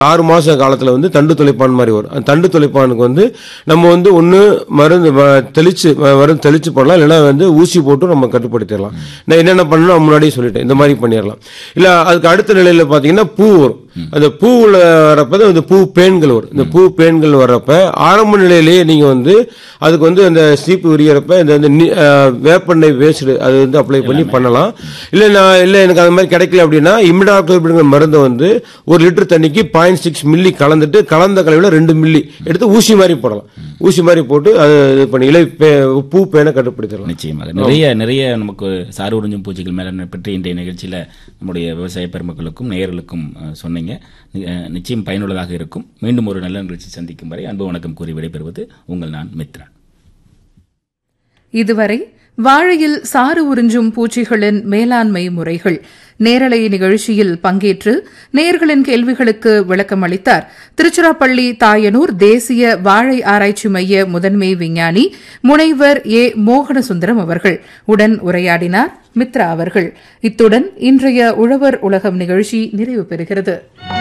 ஆறு மாச காலத்துல வந்து தண்டு துளைப்பான் மாதிரி வரும் அந்த தண்டு துளைப்பானுக்கு வந்து நம்ம வந்து ஒன்று மருந்து வ- தெளிச்சு வ- மருந்து தெளிச்சு போடலாம் இல்லைன்னா வந்து ஊசி போட்டு நம்ம கட்டுப்படுத்திடலாம் நான் என்னென்ன பண்ணணும் நான் முன்னாடியே சொல்லிட்டேன் இந்த மாதிரி பண்ணிடலாம் இல்ல அதுக்கு அடுத்த நிலையில பாத்தீங்கன்னா பூ வரும் அந்த பூவில் வரப்ப தான் இந்த பூ பேன்கள் வரும் இந்த பூ பேன்கள் வர்றப்ப ஆரம்ப நிலையிலேயே நீங்க வந்து அதுக்கு வந்து அந்த சீப்பு விரியறப்ப இந்த இந்த நி- அஹ், வேப்பெண்ணெய் வேஸ்டு அது வந்து அப்ளை பண்ணி பண்ணலாம் இல்ல நான் இல்ல எனக்கு அது மாதிரி கிடைக்கல அப்படின்னா இமிடாக்ளோபிடுங்கிற மருந்தை வந்து ஒரு லிட்டர் தண்ணிக்கு பாயிண்ட் சிக்ஸ் மில்லி கலந்துட்டு கலந்த கலவையில் ரெண்டு மில்லி எடுத்து ஊசி மாதிரி போடலாம் ஊசி மாதிரி போட்டு அது இது பண்ணி இலை பே- பூ பேனை கட்டுப்படுத்திடலாம் நிச்சயமாக நிறைய நிறைய நமக்கு சாறு உறிஞ்சும் பூச்சிகள் மேலாண்மை பற்றி இன்றைய நிகழ்ச்சியில நம்முடைய விவசாய பெருமக்களுக்கும் நேயர்களுக்கும் அஹ், சொன்னீங்க நி- அஹ், நிச்சயம் பயனுள்ளதாக இருக்கும் மீண்டும் ஒரு நல்ல நிகழ்ச்சி சந்திக்கும் வரை அன்பு வணக்கம் கூறி விடைபெறுவது உங்கள் நான் மித்ரன் இதுவரை வாழையில் சாறு உறிஞ்சும் பூச்சிகளின் மேலாண்மை முறைகள் நேரலை நிகழ்ச்சியில் பங்கேற்று நேயர்களின் கேள்விகளுக்கு விளக்கம் அளித்தார் திருச்சிராப்பள்ளி தாயனூர் தேசிய வாழை ஆராய்ச்சி மைய முதன்மை விஞ்ஞானி முனைவர் ஏ மோகனசுந்தரம் அவர்கள் உடன் உரையாடினார் மித்ரா அவர்கள் இத்துடன் இன்றைய உழவர் உலகம் நிகழ்ச்சி நிறைவு பெறுகிறது